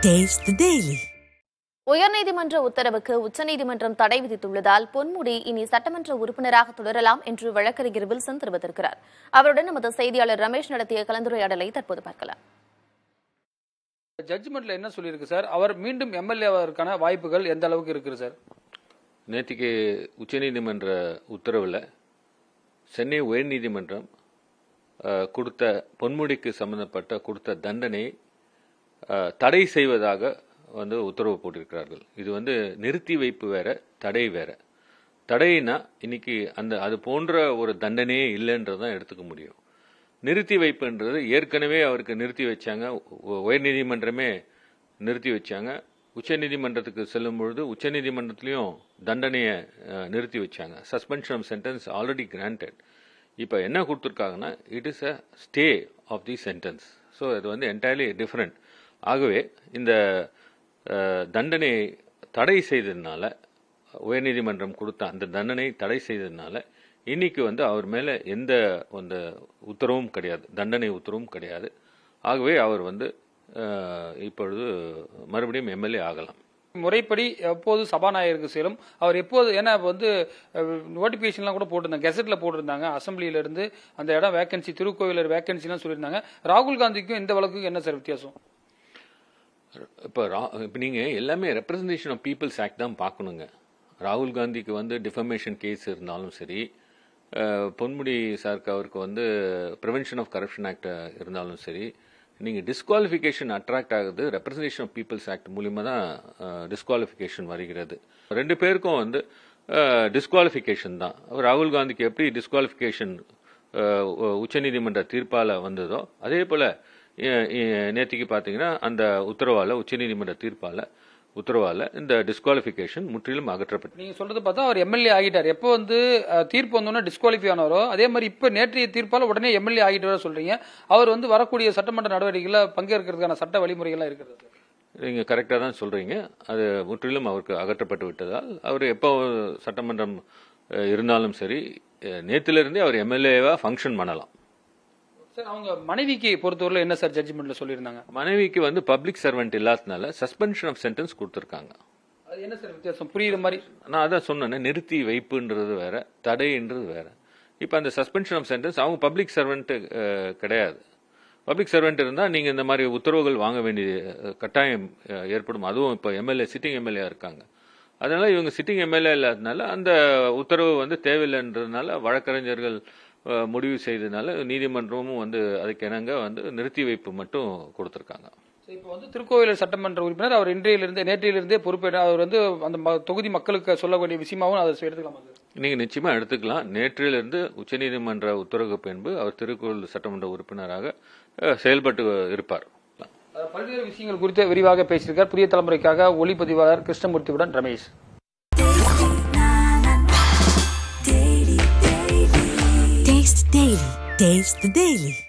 Taste the Daily. உயர்நீதிமன்ற உத்தரவுக்கு உச்சநீதிமன்றம் தடை விதித்துள்ளதால் பொன்முடி இனி சட்டமன்ற உறுப்பினராக தொடரலாம் என்று வழக்கறிஞர் வில்சன் தெரிவித்திருக்கிறார் அவருடன் நமது செய்தியாளர் ரமேஷ் நடத்திய கலந்துரையாடலை தற்போது பார்க்கலாம் ஜட்ஜ்மெண்ட்ல என்ன சொல்லியிருக்கு சார் அவர் மீண்டும் எம்எல்ஏவதற்கான வாய்ப்புகள் எந்த அளவுக்கு இருக்குது சார் நேற்றுக்கு உச்சநீதிமன்ற உத்தரவில் சென்னை உயர்நீதிமன்றம் அஹ், கொடுத்த பொன்முடிக்கு சம்பந்தப்பட்ட கொடுத்த தண்டனை அஹ், தடை செய்வதாக வந்து உத்தரவு போட்டிருக்கிறார்கள் இது வந்து நிறுத்தி வைப்பு வேற தடை வேற தடைனா இன்னைக்கு அந்த அது போன்ற ஒரு தண்டனையே இல்லைன்றதான் எடுத்துக்க முடியும் நிறுத்தி வைப்புன்றது ஏற்கனவே அவருக்கு நிறுத்தி வச்சாங்க உ- உயர்நீதிமன்றமே நிறுத்தி வச்சாங்க உச்சநீதிமன்றத்துக்கு செல்லும் பொழுது உச்சநீதிமன்றத்திலையும் தண்டனையை அஹ், நிறுத்தி வச்சாங்க suspension of sentence already granted இப்போ என்ன கொடுத்துருக்காங்கன்னா it is a stay of the sentence so இது வந்து என்டையர்லி டிஃப்ரெண்ட் ஆகவே இந்த அஹ், தண்டனையை தடை செய்ததுனால உயர்நீதிமன்றம் கொடுத்த அந்த தண்டனை தடை செய்ததுனால இன்னைக்கு வந்து அவர் மேல எந்த அந்த உத்தரவும் கிடையாது தண்டனை உத்தரவும் கிடையாது ஆகவே அவர் வந்து அஹ், இப்பொழுது மறுபடியும் எம்எல்ஏ ஆகலாம் முறைப்படி எப்போது சபாநாயகருக்கு சேரும் அவர் எப்போது ஏன்னா இப்ப வந்து நோட்டிபிகேஷன்லாம் கூட போட்டிருந்தாங்க கெசட்ல போட்டிருந்தாங்க அசம்பிளியில இருந்து அந்த இடம் வேகன்சி திருக்கோவிலர் வேகன்சிலாம் சொல்லியிருந்தாங்க ராகுல் காந்திக்கும் இந்த வழக்குக்கும் என்ன சார் வித்தியாசம் இப்போ ரா இப்போ நீங்கள் எல்லாமே ரெப்ரசன்டேஷன் ஆஃப் பீப்புள்ஸ் ஆக்ட் தான் பார்க்கணுங்க ராகுல் காந்திக்கு வந்து டிஃபமேஷன் கேஸ் இருந்தாலும் சரி அஹ், பொன்முடி சாருக்கு அவருக்கு வந்து ப்ரிவென்ஷன் ஆஃப் கரப்ஷன் ஆக்ட் இருந்தாலும் சரி நீங்கள் டிஸ்குவாலிஃபிகேஷன் அட்ராக்ட் ஆகுது ரெப்ரசன்டேஷன் ஆஃப் பீப்புள்ஸ் ஆக்ட் மூலிமா தான் டிஸ்குவாலிஃபிகேஷன் வருகிறது ரெண்டு பேருக்கும் வந்து டிஸ்குவாலிஃபிகேஷன் தான் ராகுல் காந்திக்கு எப்படி டிஸ்குவாலிஃபிகேஷன் உச்சநீதிமன்ற தீர்ப்பால் வந்ததோ அதே போல் நேற்றுக்கு பார்த்தீங்கன்னா அந்த உத்தரவால் உச்சநீதிமன்ற தீர்ப்பால் உத்தரவால் இந்த டிஸ்குவாலிஃபிகேஷன் முற்றிலும் அகற்றப்பட்டது நீங்க சொல்றது பார்த்தா அவர் எம்எல்ஏ ஆகிட்டார் எப்போ வந்து அஹ், தீர்ப்பு வந்தோன்னா டிஸ்குவாலிஃபை ஆனாரோ அதே மாதிரி இப்போ நேற்றைய தீர்ப்பால் உடனே எம்எல்ஏ ஆகிட்டு சொல்றீங்க அவர் வந்து வரக்கூடிய சட்டமன்ற நடவடிக்கைகளில் பங்கேற்கிறதுக்கான சட்ட வழிமுறைகள்லாம் இருக்கிறது சார் நீங்கள் கரெக்டாக தான் சொல்கிறீங்க அது முற்றிலும் அவருக்கு அகற்றப்பட்டு விட்டதால் அவர் எப்போ சட்டமன்றம் அஹ், இருந்தாலும் சரி அஹ், நேத்திலிருந்தே அவர் எம்எல்ஏவாக ஃபங்க்ஷன் பண்ணலாம் சார் அவங்க மனைவிக்கு பொறுத்தவரையில் என்ன சார் ஜட்ஜ்மெண்ட்ல சொல்லியிருந்தாங்க மனைவிக்கு வந்து பப்ளிக் சர்வெண்ட் இல்லாதனால சஸ்பென்ஷன் ஆஃப் சென்டென்ஸ் கொடுத்துருக்காங்க அது என்ன சார் வித்தியாசம் புரியுற மாதிரி நான் அதான் சொன்னேனே நிறுத்தி வைப்புன்றது வேற தடைன்றது வேற இப்போ அந்த சஸ்பென்ஷன் ஆஃப் சென்டென்ஸ் அவங்க பப்ளிக் சர்வெண்ட் கிடையாது பப்ளிக் சர்வெண்ட் இருந்தால் நீங்கள் இந்த மாதிரி உத்தரவுகள் வாங்க வேண்டிய அஹ், கட்டாயம் அஹ், ஏற்படும் அதுவும் இப்போ எம்எல்ஏ சிட்டிங் எம்எல்ஏ இருக்காங்க அதனால இவங்க சிட்டிங் எம்எல்ஏ இல்லாதனால அந்த உத்தரவு வந்து தேவையில்லைன்றதுனால வழக்கறிஞர்கள் அஹ், முடிவு செய்ததுனால நீதிமன்றமும் வந்து அதுக்கு இணங்க வந்து நிறுத்தி வைப்பு மட்டும் கொடுத்துருக்காங்க இப்போ வந்து திருக்கோவிலூர் சட்டமன்ற உறுப்பினர் அவர் இன்றையிலிருந்தே நேற்றையிலிருந்தே பொறுப்பேற்ற அவர் வந்து அந்த ம- தொகுதி மக்களுக்கு சொல்லக்கூடிய விஷயமாவும் அதை எடுத்துக்கலாமா சார் நீங்கள் நிச்சயமா எடுத்துக்கலாம் நேற்றிலிருந்து உச்சநீதிமன்ற உத்தரவு பின்பு அவர் திருக்குறள் சட்டமன்ற உறுப்பினராக அஹ், செயல்பட்டு இருப்பார் அஹ் பல்வேறு விஷயங்கள் குறித்து விரிவாக பேசியிருக்கார் புதிய தலைமுறைக்காக ஒளிப்பதிவாளர் கிருஷ்ணமூர்த்தியுடன் Ramesh Taste the Daily. Taste the Daily.